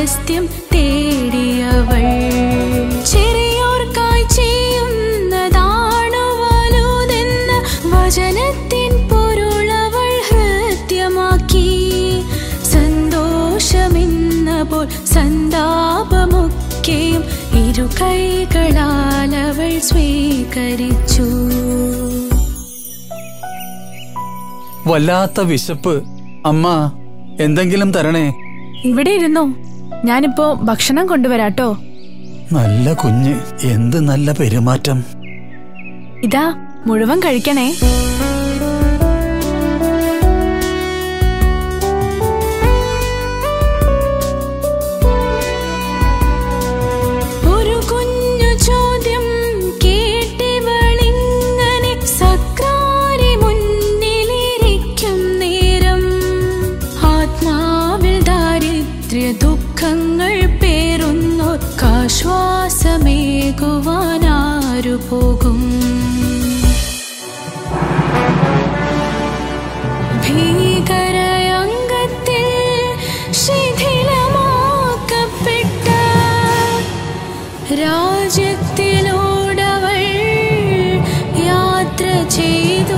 സ്വാരസ്യം തേടിയവൾ ചെറിയോർക്കായി ചെയ്യുന്നതാണു വലുതെന്ന വചനത്തിൻ പൊരുളവൾ ഹൃദ്യമാക്കി സന്തോഷമെന്ന പോൽ സന്താപമൊക്കെയും ഇരു കൈകളാൽ അവൾ സ്വീകരിച്ചു വല്ലാത്ത വിശപ്പ് അമ്മ എന്തെങ്കിലും തരണേ ഇവിടെ ഇരുന്നോ ഞാനിപ്പോ ഭക്ഷണം കൊണ്ടുവരാട്ടോ നല്ല കുഞ്ഞ് എന്ത് നല്ല പെരുമാറ്റം ഇതാ മുഴുവൻ കഴിക്കണേ ഒരു കുഞ്ഞു ചോദ്യം കേട്ടിവളിങ്ങനെ സക്രാരി മുന്നിലിരിക്കും നേരം ആത്മാവിൽ ദാരിദ്ര്യ ദുഃഖങ്ങൾ പേറുന്നോർക്കാശ്വാസമേകുവാനാരു പോകും ഭീകരയംഗത്തിൽ ശിഥിലമാക്കപ്പെട്ട രാജ്യത്തിലൂടവൾ യാത്ര ചെയ്തു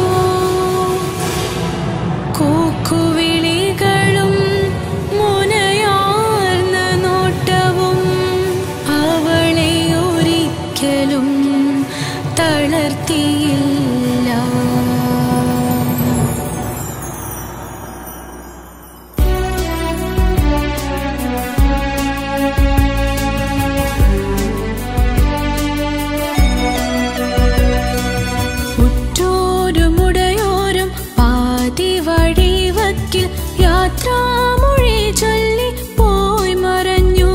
കൂക്കുവിളികളും മുനയാർന്ന നോട്ടവും അവളെ ഒരിക്കലും തളർത്തിയില്ല ഉറ്റോരുമുടയോരും പാതി വഴിവക്കിൽ യാത്രാമൊഴി ചൊല്ലി പോയി മറഞ്ഞു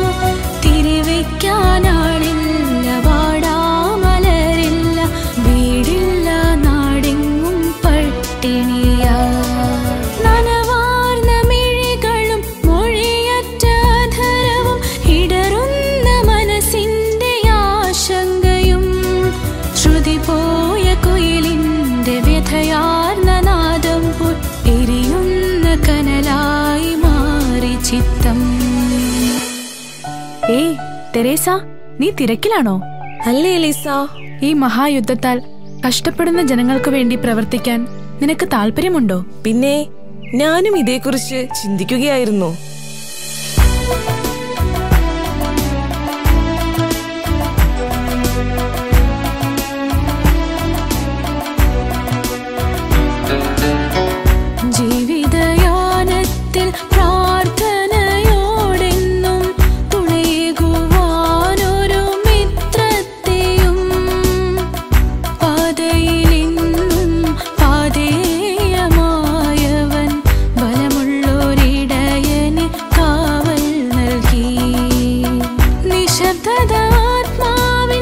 തിരിവെക്കാനാളില്ല വാടാമലരില്ല വീടില്ല നാടെങ്ങും പട്ടിണിയാ നനവാർന്ന മിഴികളും മൊഴിയറ്റ ധരവും ഇടറുന്ന മനസ്സിന്റെ ആശങ്കയും ശ്രുതി പോയ കുയിലിന്റെ വ്യഥയാർന്ന നാദം പോൽ എരിയുന്ന കനലായി മാറി ചിത്തം ഏയ് തെരേസ നീ തിരക്കിലാണോ അല്ലേ എലീസ ഈ മഹായുദ്ധത്താൽ കഷ്ടപ്പെടുന്ന ജനങ്ങൾക്ക് വേണ്ടി പ്രവർത്തിക്കാൻ നിനക്ക് താല്പര്യമുണ്ടോ പിന്നെ ഞാനും ഇതേക്കുറിച്ച് ചിന്തിക്കുകയായിരുന്നു ജീവിതയാനത്തിൽ പ്രാർത്ഥനയോടെന്നും തുണയേകുവാനൊരു മിത്രത്തെയും പാതയിലെന്നും പാതേയമായവൻ ബലമുള്ളൊരിടയന് കാവൽ നൽകി നിശബ്ദത ആത്മാവിൻ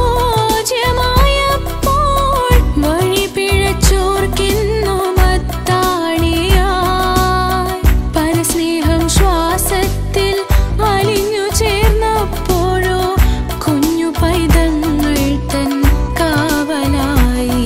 പൂജ്യമായപ്പോൾ വഴി പിഴച്ചോർക്കെന്നും അത്താണിയായി പരസ്നേഹം ശ്വാസത്തിൽ അലിഞ്ഞു ചേർന്നപ്പോഴോ കുഞ്ഞു പൈതങ്ങൾ തൻ കാവലായി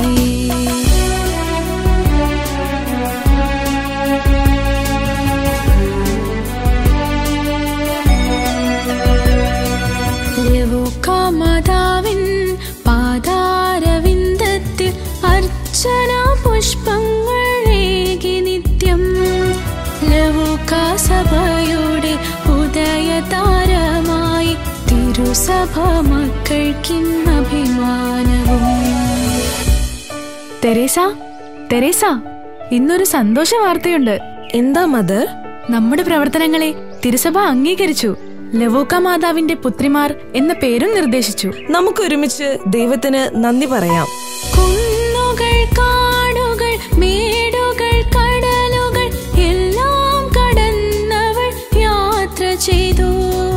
ലവുക്കാമാതാവിൻ പാതാരവിന്ദത്തിൽ അർച്ചന പുഷ്പങ്ങളേകി നിത്യം ലവുക്കാ സഭയുടെ ഉദയതാരമായി തിരുസഭ മക്കൾക്കിന്ന് അഭിമാനവും തെരേസ തെരേസ ഇന്നൊരു സന്തോഷ വാർത്തയുണ്ട് എന്താ മദർ നമ്മുടെ പ്രവർത്തനങ്ങളെ തിരുസഭ അംഗീകരിച്ചു ലവോക്ക മാതാവിന്റെ പുത്രിമാർ എന്ന പേരും നിർദ്ദേശിച്ചു നമുക്കൊരുമിച്ച് ദൈവത്തിന് നന്ദി പറയാം കുന്നുകൾ കാടുകൾ മേടുകൾ കടലുകൾ എല്ലാം കടന്നവൾ യാത്ര ചെയ്തു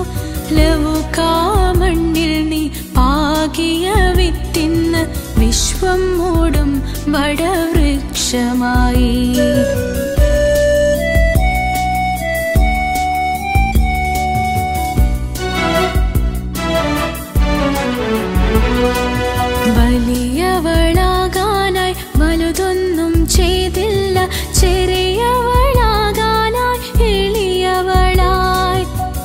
ലവുകാമണ്ണിൽ നീ പാകിയ വിത്തിന്ന് വിശ്വം മൂടും വടവൃക്ഷമായി വലിയവളാകാനായി വലുതൊന്നും ചെയ്തില്ല ചെറിയവളാകാനായി എളിയവളായി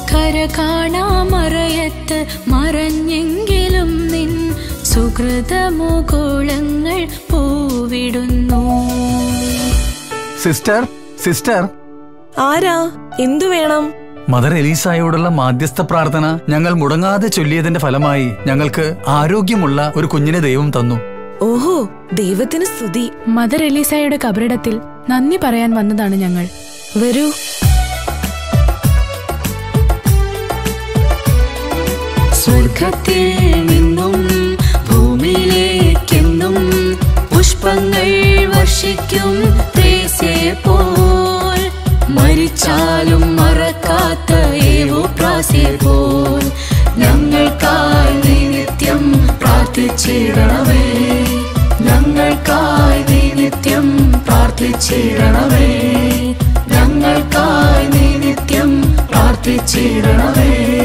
കഴുത്ത് മറഞ്ഞെങ്കിലും നിൻ സുഹൃതമുകുളങ്ങൾ പൂവിടുന്നു സിസ്റ്റർ സിസ്റ്റർ ആരാ എന്തു വേണം മദർ എലീസായോടുള്ള മാധ്യസ്ഥ പ്രാർത്ഥന ഞങ്ങൾ മുടങ്ങാതെ ചൊല്ലിയതിന്റെ ഫലമായി ഞങ്ങൾക്ക് ആരോഗ്യമുള്ള ഒരു കുഞ്ഞിനെ ദൈവം തന്നു ഓഹോ ദൈവത്തിന് സ്തുതി മദർ എലീസയുടെ കബറിടത്തിൽ നന്ദി പറയാൻ വന്നതാണ് ഞങ്ങൾ വരൂ സ്വർഗത്തിൽ നിന്നും ഭൂമിയിലേക്കെന്നും പുഷ്പങ്ങൾ വർഷിക്കും ത്രേസ്യയെ പോൽ മരിച്ചാലും മറക്കാത്ത ഏവോ പ്രാസ്യെ പോൽ ഞങ്ങൾക്കായി നീ നിത്യം പ്രാർത്ഥിച്ചിടണമേ ഞങ്ങൾക്കായി നീ നിത്യം പ്രാർത്ഥിച്ചിടണമേ ഞങ്ങൾക്കായി നീ നിത്യം പ്രാർത്ഥിച്ചിടണമേ